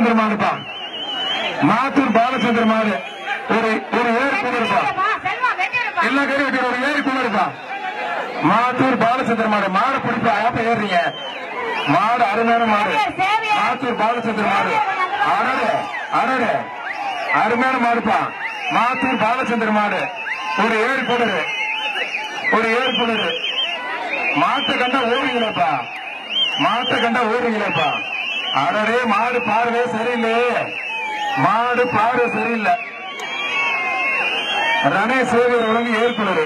பாலச்சந்திர மாடுப்பா மாத்தூர் பாலச்சந்திர மாடு ஒரு ஒரு ஏரி குளிர்ப்பா செல்வா வெட்டிடுப்பா எல்லா கறி வெட்டி ஒரு ஏரி குளிர்ப்பா மாத்தூர் பாலச்சந்திர மாடு மாடு பிடிப்பா ஏப்ப ஏறுறீங்க மாடு அருமையான மாடு மாத்தூர் பாலச்சந்திர மாடு அடடே அடடே அருமையான மாடுப்பா மாத்தூர் பாலச்சந்திர மாடு ஒரு ஏரி குளிர் ஒரு ஏரி குளிர் மாட்டை கண்டா ஓடுங்களேப்பா மாட்டை கண்டா ஓடுங்களேப்பா அடடே மாடு பார்வை சரியில்லையே மாடு பார்வை சரியில்லை ரணே சேவர் ஒழுங்கு ஏற்படுது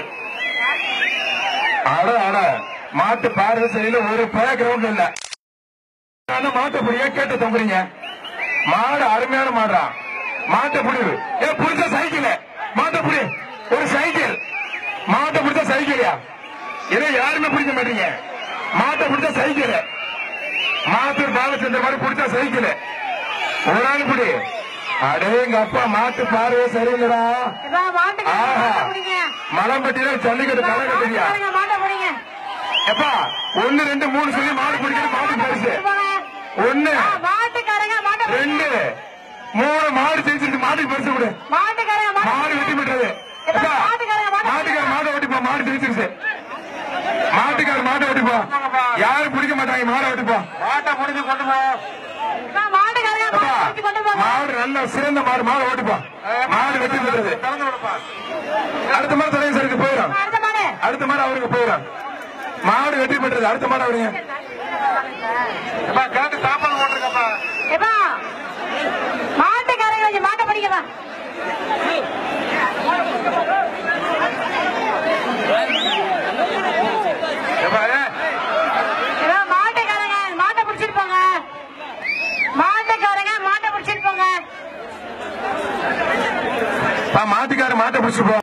அட அட மாட்டு பார்வை சரியில்லை ஒரு பய கிரவுண்ட் இல்ல ஆனா மாட்டை புடிய கேட்டு தொங்குறீங்க மாடு அருமையான மாடுறா மாட்டை புடிவு ஏ புடிச்ச சைக்கிள் மாட்டை புடி ஒரு சைக்கிள் மாட்டை பிடிச்ச சைக்கிளியா இதை யாருமே பிடிக்க மாட்டீங்க மாட்டை பிடிச்ச சைக்கிள் மாத்தூர் பாலச்சந்திர மாதிரி பிடிச்ச சைக்கிள் ஒரு ஆள் பிடி அடேங்க அப்பா மாட்டு பார்வை சரியில்லடா இப்ப மாட்டுக்கு ஆஹா. மாட்டை பிடிங்க மலம்பட்டியில ஜல்லிக்கட்டு தலை கட்டுறியா மாட்டுக்காரங்க மாட்டை பிடிங்க எப்பா ஒன்னு ரெண்டு மூணு சொல்லி மாடு பிடிக்கிறது மாடு பரிசு ஒன்னு ஆ, மாட்டுக்காரங்க மாட்டை பிடிங்க ரெண்டு மூணு மாடு ஜெயிச்சிருக்கு மாட்டுக்கு பரிசு கொடு மாட்டுக்காரங்க மாட்டை மாடு வெட்டி பெற்றது எப்பா, மாட்டுக்கார மாடு ஓட்டிப்பா மாடு ஜெயிச்சிருச்சு மாட்டுக்கார மாடு ஓட்டிப்பா யாரும் பிடிக்க மாட்டாங்க மாடை ஓட்டிப்பா மாட்டை பிடிச்சு கொண்டு போ இப்ப மாட்டுக்காரங்க எப்பா, மாட்டை பிடிச்சு கொண்டு போங்க மாடு நல்ல சிறந்த மாடு மாடு ஓட்டிப்பா மாடு வெட்டி பெற்றது அடுத்த மாதிரி தலைவர் சருக்கு போயிடும் அடுத்த மாடு அடுத்த மாதிரி அவருக்கு போயிடும் மாடு வெற்றி பெற்றது அடுத்த மாதிரி அவருங்க கேட்டு தாப்பால் போட்டிருக்கப்பா எப்பா மாட்டுக்காரங்க கொஞ்சம் மாட்டை பிடிக்கவா எப்பா மாட்டுக்காரங்க மாட்டை பிடிச்சிட்டு போங்க மாட்டுக்காரங்க மாட்டை பிடிச்சிட்டு போங்க மாட்டுக்கார மாட்டை பிடிச்சு போ